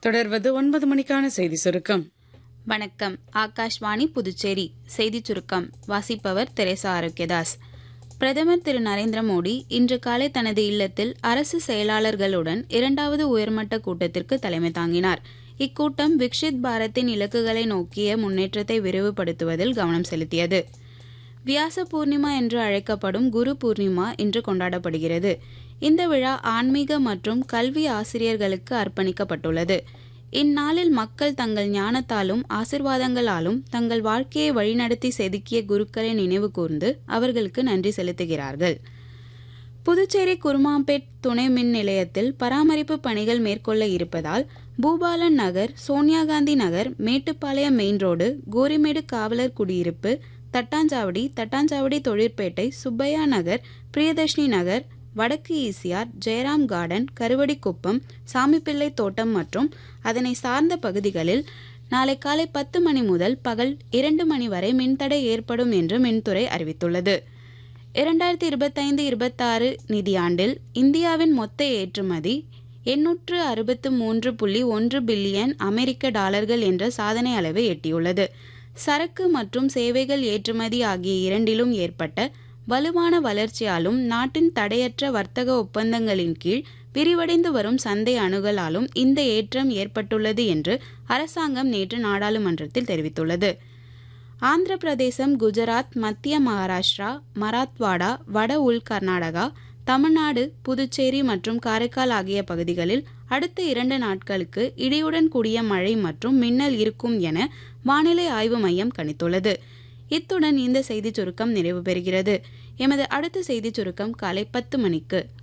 தொடர்வது ஒன்பது மணிக்கான செய்தி சுருக்கம் வணக்கம் ஆகாஷ்வாணி புதுச்சேரி செய்திச் சுருக்கம் வாசிப்பவர் தெரேசா ஆரோக்கியதாஸ் பிரதமர் திரு நரேந்திர மோடி இன்று காலை தனது இல்லத்தில் அரசு செயலாளர்களுடன் இரண்டாவது உயர்மட்ட கூட்டத்திற்கு தலைமை தாங்கினார் இக்கூட்டம் விக்ஷித் பாரத்தின் இலக்குகளை நோக்கிய முன்னேற்றத்தை விரிவுபடுத்துவதில் கவனம் செலுத்தியது வியாச பூர்ணிமா என்று அழைக்கப்படும் குரு பூர்ணிமா இன்று கொண்டாடப்படுகிறது இந்த விழா ஆன்மீக மற்றும் கல்வி ஆசிரியர்களுக்கு அர்ப்பணிக்கப்பட்டுள்ளது இந்நாளில் மக்கள் தங்கள் ஞானத்தாலும் ஆசிர்வாதங்களாலும் தங்கள் வாழ்க்கையை வழிநடத்தி செதுக்கிய குருக்களை நினைவு கூர்ந்து அவர்களுக்கு நன்றி செலுத்துகிறார்கள் புதுச்சேரி குருமாம்பேட் துணை மின் நிலையத்தில் பராமரிப்பு பணிகள் மேற்கொள்ள இருப்பதால் பூபாலன் நகர் சோனியா காந்தி நகர் மேட்டுப்பாளையம் மெயின் ரோடு கோரிமேடு காவலர் குடியிருப்பு தட்டாஞ்சாவடி தட்டாஞ்சாவடி தொழிற்பேட்டை சுப்பையா நகர் பிரியதர்ஷினி நகர் வடக்கு ஈசிஆர் ஜெயராம் கார்டன் கருவடிக்குப்பம் சாமிப்பிள்ளை தோட்டம் மற்றும் அதனை சார்ந்த பகுதிகளில் நாளை காலை பத்து மணி முதல் பகல் இரண்டு மணி வரை மின்தடை ஏற்படும் என்று மின்துறை அறிவித்துள்ளது இரண்டாயிரத்தி இருபத்தைந்து இருபத்தாறு நிதியாண்டில் இந்தியாவின் மொத்த ஏற்றுமதி எண்ணூற்று அறுபத்து மூன்று புள்ளி ஒன்று பில்லியன் அமெரிக்க டாலர்கள் என்ற சாதனை அளவை எட்டியுள்ளது சரக்கு மற்றும் சேவைகள் ஏற்றுமதி ஆகிய இரண்டிலும் ஏற்பட்ட வலுவான வளர்ச்சியாலும் நாட்டின் தடையற்ற வர்த்தக ஒப்பந்தங்களின் கீழ் விரிவடைந்து வரும் சந்தை அணுகலாலும் இந்த ஏற்றம் ஏற்பட்டுள்ளது என்று அரசாங்கம் நேற்று நாடாளுமன்றத்தில் தெரிவித்துள்ளது ஆந்திர பிரதேசம் குஜராத் மத்திய மகாராஷ்டிரா மராத்வாடா வட உள் கர்நாடகா தமிழ்நாடு புதுச்சேரி மற்றும் காரைக்கால் ஆகிய பகுதிகளில் அடுத்த இரண்டு நாட்களுக்கு இடியுடன் கூடிய மழை மற்றும் மின்னல் இருக்கும் என வானிலை ஆய்வு மையம் கணித்துள்ளது இத்துடன் இந்த செய்திச் சுருக்கம் நிறைவு பெறுகிறது எமது அடுத்த செய்திச் சுருக்கம் காலை பத்து மணிக்கு